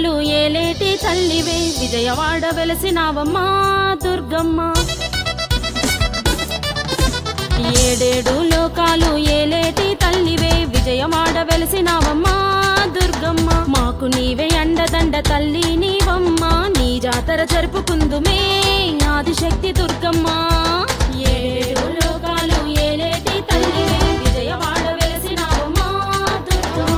లోకాలు ఏలేటి తల్లివే విజయవాడ వెలసినావమ్మా దుర్గమ్మ ఏడేడు లోకాలు ఏలేటి తల్లివే విజయవాడ వెలసినావమ్మా దుర్గమ్మ మాకు నీవే అండదండ తల్లి నీవమ్మ నీ జాతర జరుపుకుందుమే ఆదిశక్తి దుర్గమ్మ ఏడేడు లోకాలు ఏలేటి తల్లివే విజయవాడ వెలసినావమ్మా దుర్గమ్మ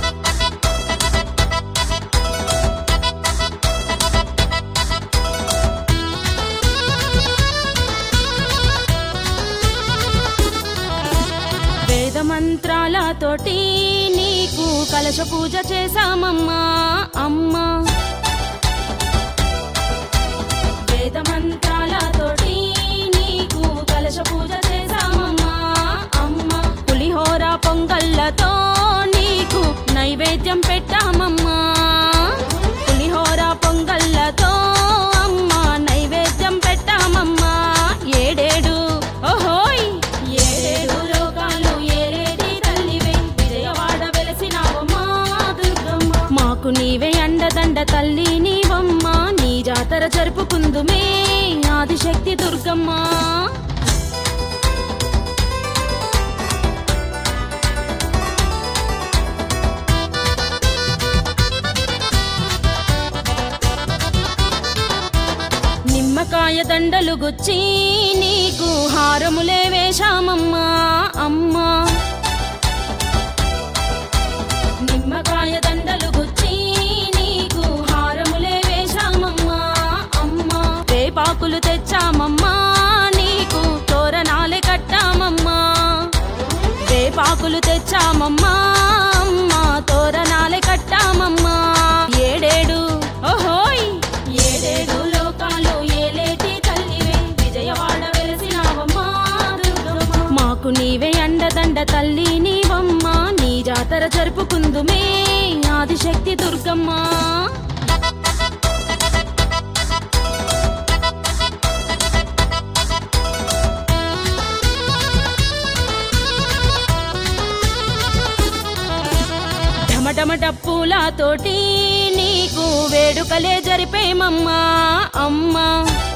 వేద మంత్రాలతోటి నీకు కలశ పూజ చేశామమ్మా అమ్మా వేద మంత్రాలతోటి నీకు కలశ పూజ చేశామమ్మా అమ్మా పులిహోర పొంగళ్ళతో నీకు నైవేద్యం పెట్టామమ్మా పులిహోర పొంగళ్ళతో అమ్మా నైవేద్యం పెట్టామమ్మా ఏడేడు ఓహోయ్ ఏడేడు లోకాలు ఏలేటి తల్లివే విజయవాడ వెలసినావమ్మా దుర్గమ్మ మాకు నీవే అండదండ తల్లి నీవమ్మ నీ జాతర జరుపుకుందుమే ఆదిశక్తి దుర్గమ్మ నిమ్మకాయ దండలు గుచ్చి నీకు హారములే వేశామమ్మా అమ్మా నిమ్మకాయ దండలు గుచ్చి నీకు హారములే వేశామమ్మా అమ్మా వేపాకులు తెచ్చామమ్మా నీకు తోరణాలే కట్టామమ్మా వేపాకులు తెచ్చామమ్మా అమ్మా తోరణాలే కట్టామమ్మా ఏడేడు ఓహోయ్ ఏడేడు లోకాలు ఏలేటి తల్లివే విజయవాడ వెలసినావమ్మా దుర్గమ్మ మాకు నీవే అండదండ తల్లి నీవమ్మ నీ జాతర జరుపుకుందుమే ఆదిశక్తి దుర్గమ్మ ఢమఢమ డప్పులతోటి నీకు వేడుకలే జరిపేమమ్మా అమ్మా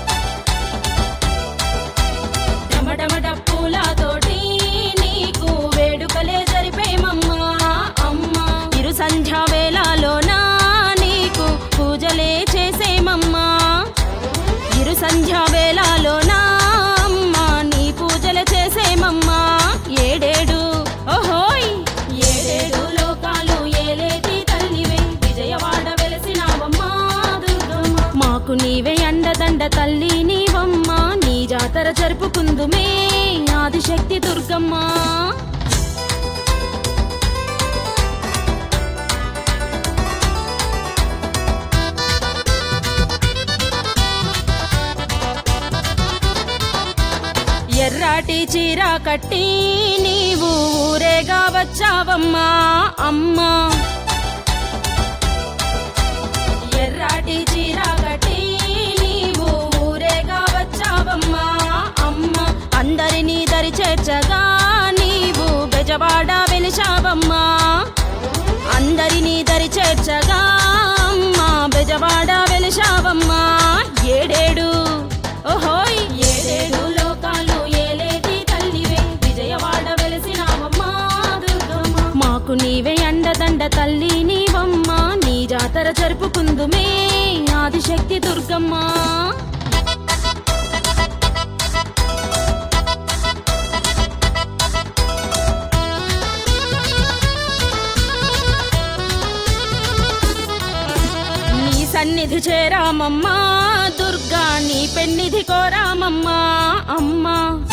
ఢమఢమ డప్పులతోటి నీకు వేడుకలే జరిపేమమ్మా అమ్మా ఇరు సంధ్యా వేళలోన నీకు పూజలే చేసేమమ్మా ఇరు సంధ్యా వేళలోన అమ్మా నీ పూజలు చేసేమమ్మా ఏడేడు ఓహోయ్ ఏడేడు లోకాలు ఏలేటి తల్లివే విజయవాడ వెలసినావమ్మా దుర్గమ్మ మాకు నీవే అండదండ తల్లి నీవమ్మ నీ జాతర జరుపుకుందుమే ఆదిశక్తి దుర్గమ్మ ఎర్రాటి చీర కట్టి నీవు ఊరేగా వచ్చావమ్మా అమ్మా ఎర్రాటి చీర కట్టి నీవు ఊరేగా వచ్చావమ్మా అమ్మా అందరినీ దరి చేర్చగా నీవు బెజవాడ వెలిశావమ్మా అందరినీ దరి చేర్చగా అమ్మా బెజవాడ వెలిశావమ్మా ఏడేడు ఓహోయ్ ఏడేడు లోకాలు ఏలేటి తల్లివే విజయవాడ వెలసినావమ్మా దుర్గమ్మ మాకు నీవే అండదండ తల్లి నీవమ్మ నీ జాతర జరుపుకుందుమే ఆదిశక్తి దుర్గమ్మ నీ సన్నిధి చేరామమ్మా దుర్గా నీ పెన్నిధి కోరామమ్మా అమ్మా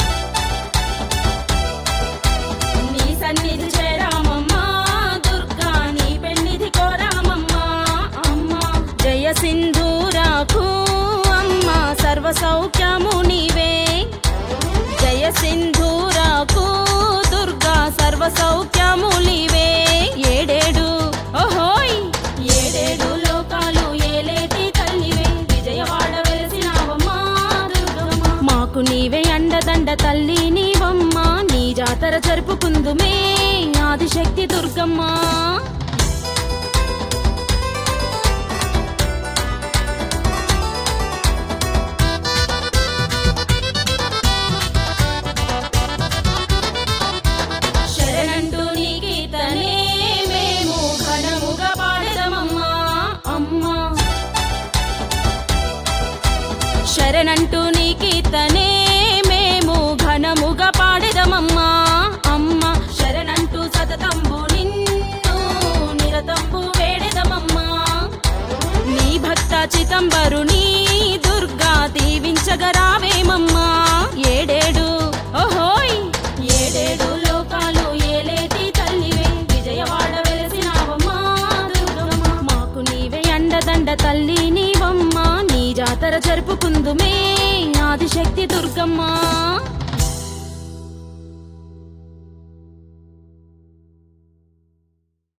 నీ సన్నిధి చేరామమ్మా దుర్గా నీ పెన్నిధి కోరామమ్మా అమ్మా జయ సింధూరాకు అమ్మా సర్వ సౌఖ్యము నీవే జయ సింధూరాకు దుర్గా సర్వ సౌఖ్యము నీవే ఏడేడు ఓహోయ్ ఏడేడు లోకాలు ఏలేటి తల్లివే విజయవాడ వెలసినావమ్మా దుర్గమ్మ మాకు నీవే అండదండ తల్లి నీవమ్మ నీ జాతర జరుపుకుందుమే ఆదిశక్తి దుర్గమ్మ శరణంటూ నీ కీర్తనే మేము ఘనముగా పాడెదమమ్మా అమ్మ శరణంటూ సతతంబు నిన్ను నిరతంబు వేడెదమమ్మా నీ భక్త చిదంబరుని దుర్గా దీవించగరావేమమ్మా ఏడేడు ఓహోయ్ ఏడేడు లోకాలు ఏలేటి తల్లివే విజయవాడ వెలసినావమ్మా దుర్గమ్మ మాకు నీవే అండదండ తల్లి నీవమ్మా నీ జాతర జరుపుకుందుమే ఆదిశక్తి దుర్గమ్మ